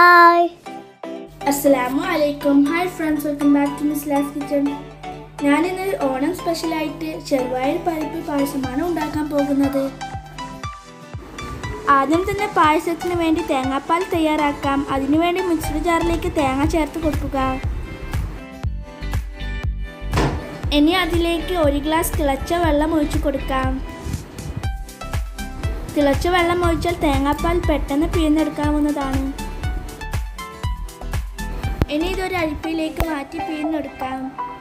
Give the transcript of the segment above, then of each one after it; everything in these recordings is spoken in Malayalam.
ഹായ് അസ്സലാമു അലൈക്കും hi friends welcome back to Misla's kitchen ഞാനിന്ന് ഓണം സ്പെഷ്യലായിട്ട് ചെറുപയർ പരിപ്പ് പായസമാണ് ഉണ്ടാക്കാൻ പോകുന്നത് ആദ്യം തന്നെ പായസത്തിന് വേണ്ടി തേങ്ങാപ്പാൽ തയ്യാറാക്കാം അതിനുവേണ്ടി മിക്സഡ് ജാറിലേക്ക് തേങ്ങ ചേർത്ത് കൊടുക്കുക ഇനി അതിലേക്ക് ഒരു ഗ്ലാസ് തിളച്ച വെള്ളം ഒഴിച്ചു കൊടുക്കാം തിളച്ച വെള്ളം ഒഴിച്ചാൽ തേങ്ങാപ്പാൽ പെട്ടെന്ന് പിഴിഞ്ഞെടുക്കാവുന്നതാണ് ഇനി ഇതൊരു അരിപ്പയിലേക്ക് മാറ്റി പിഴിഞ്ഞെടുക്കാം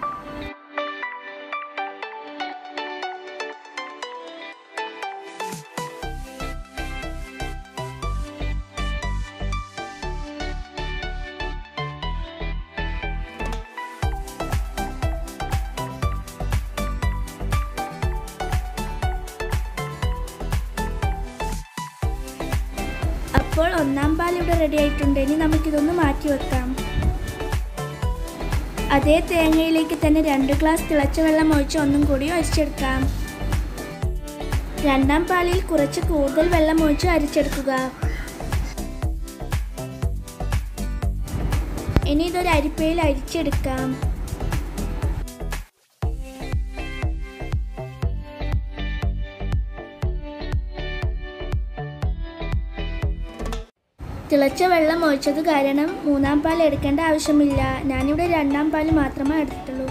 അപ്പോൾ ഒന്നാം പാൽ ഇവിടെ റെഡി ആയിട്ടുണ്ട് ഇനി നമുക്കിതൊന്ന് മാറ്റി വെക്കാം അതേ തേങ്ങയിലേക്ക് തന്നെ രണ്ട് ഗ്ലാസ് തിളച്ച വെള്ളം ഒഴിച്ച് ഒന്നും കൂടി അരിച്ചെടുക്കാം രണ്ടാം പാലിൽ കുറച്ച് കൂടുതൽ വെള്ളം ഒഴിച്ച് അരിച്ചെടുക്കുക ഇനി ഇതൊരു അരിപ്പയിൽ അരിച്ചെടുക്കാം തിളച്ച വെള്ളം ഒഴിച്ചത് കാരണം മൂന്നാം പാൽ എടുക്കേണ്ട ആവശ്യമില്ല ഞാനിവിടെ രണ്ടാം പാൽ മാത്രമേ എടുത്തിട്ടുള്ളൂ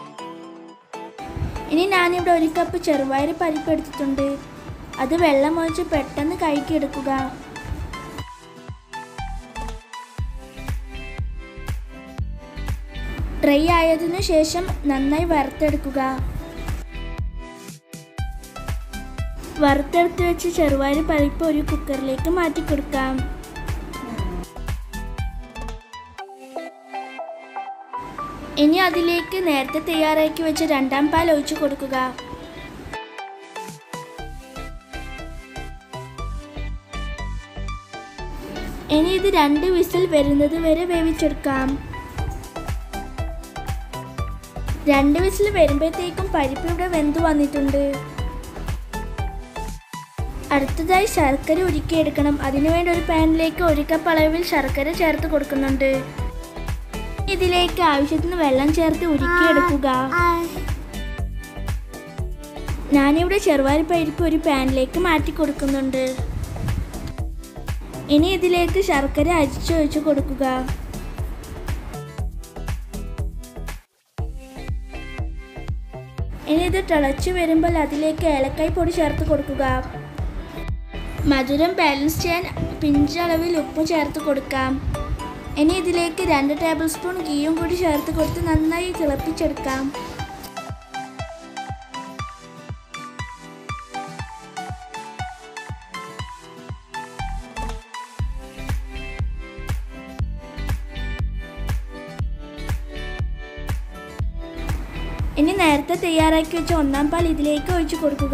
ഇനി ഞാനിവിടെ ഒരു കപ്പ് ചെറുപയർ പരിപ്പ് എടുത്തിട്ടുണ്ട് അത് വെള്ളം ഒഴിച്ച് പെട്ടെന്ന് കഴുകിയെടുക്കുക ഡ്രൈ ആയതിനു ശേഷം നന്നായി വറുത്തെടുക്കുക വറുത്തെടുത്ത് വെച്ച് ചെറുപയർ പരിപ്പ് ഒരു കുക്കറിലേക്ക് മാറ്റി കൊടുക്കാം ഇനി അതിലേക്ക് നേരത്തെ തയ്യാറാക്കി വെച്ച രണ്ടാം പാൽ ഒഴിച്ചു കൊടുക്കുക ഇനി ഇത് രണ്ട് വിസിൽ വരുന്നത് വരെ വേവിച്ചെടുക്കാം രണ്ട് വിസിൽ വരുമ്പോഴത്തേക്കും പരിപ്പ് ഇവിടെ വെന്തു വന്നിട്ടുണ്ട് അടുത്തതായി ശർക്കര ഉരുക്കിയെടുക്കണം അതിനുവേണ്ടി ഒരു പാനിലേക്ക് ഒരു കപ്പ് അളവിൽ ശർക്കര ചേർത്ത് കൊടുക്കുന്നുണ്ട് ഇതിലേക്ക് ആവശ്യത്തിന് വെള്ളം ചേർത്ത് ഉരുക്കിയെടുക്കുക ഞാനിവിടെ ചെറുവാരി പരിപ്പ് ഒരു പാനിലേക്ക് മാറ്റി കൊടുക്കുന്നുണ്ട് ഇനി ഇതിലേക്ക് ശർക്കര അരിച്ചൊഴിച്ച് കൊടുക്കുക ഇനി ഇത് തിളച്ച് വരുമ്പോൾ അതിലേക്ക് ഏലക്കായ് പൊടി ചേർത്ത് കൊടുക്കുക മധുരം ബാലൻസ് ചെയ്യാൻ പിഞ്ചളവിൽ ഉപ്പ് ചേർത്ത് കൊടുക്കാം ഇനി ഇതിലേക്ക് രണ്ട് ടേബിൾ സ്പൂൺ ഗീയും കൂടി ചേർത്ത് കൊടുത്ത് നന്നായി തിളപ്പിച്ചെടുക്കാം ഇനി നേരത്തെ തയ്യാറാക്കി വെച്ച ഒന്നാം പാൽ ഇതിലേക്ക് ഒഴിച്ചു കൊടുക്കുക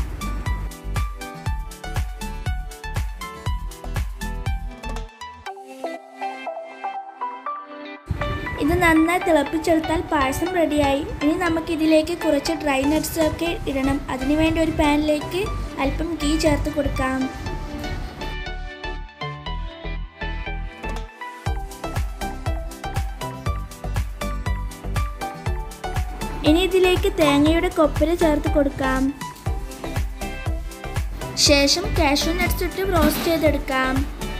ഇത് നന്നായി തിളപ്പിച്ചെടുത്താൽ പായസം റെഡിയായി ഇനി നമുക്ക് ഇതിലേക്ക് കുറച്ച് ഡ്രൈ നട്ട്സ് ഒക്കെ ഇടണം അതിനുവേണ്ടി ഒരു പാനിലേക്ക് അല്പം ഗീ ചേർത്ത് കൊടുക്കാം ഇനി ഇതിലേക്ക് തേങ്ങയുടെ കൊപ്പര ചേർത്ത് കൊടുക്കാം ശേഷം കാഷ്യൂ നട്ട്സ് ഇട്ട് റോസ്റ്റ് ചെയ്തെടുക്കാം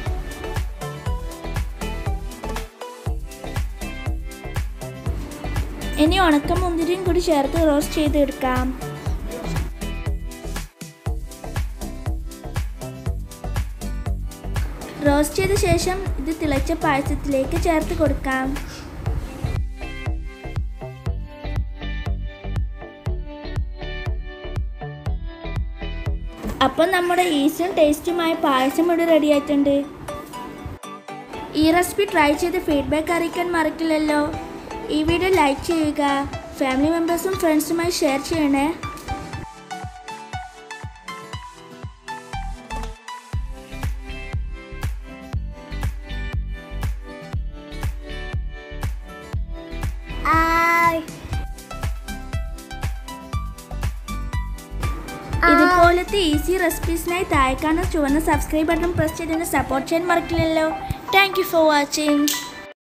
ഇനി ഉണക്ക മുന്തിരിയും കൂടി ചേർത്ത് റോസ്റ്റ് ചെയ്തെടുക്കാം റോസ്റ്റ് ചെയ്ത ശേഷം ഇത് തിളച്ച പായസത്തിലേക്ക് ചേർത്ത് കൊടുക്കാം അപ്പം നമ്മുടെ ഈസിയും ടേസ്റ്റുമായ പായസം ഇവിടെ റെഡി ആയിട്ടുണ്ട് ഈ റെസിപ്പി ട്രൈ ചെയ്ത് ഫീഡ്ബാക്ക് അറിയിക്കാൻ മറക്കില്ലല്ലോ ഈ വീഡിയോ ലൈക്ക് ചെയ്യുക ഫാമിലി മെമ്പേഴ്സും ഫ്രണ്ട്സുമായി ഷെയർ ചെയ്യണേ ഹായ് ഇതുപോലത്തെ ഈസി റെസിപ്പീസിനായി താഴെ കാണുന്ന ചുവന്ന സബ്സ്ക്രൈബ് ബട്ടൺ പ്രസ് ചെയ്ത് സപ്പോർട്ട് ചെയ്യാൻ മറക്കില്ലല്ലോ താങ്ക് യു ഫോർ വാച്ചിങ്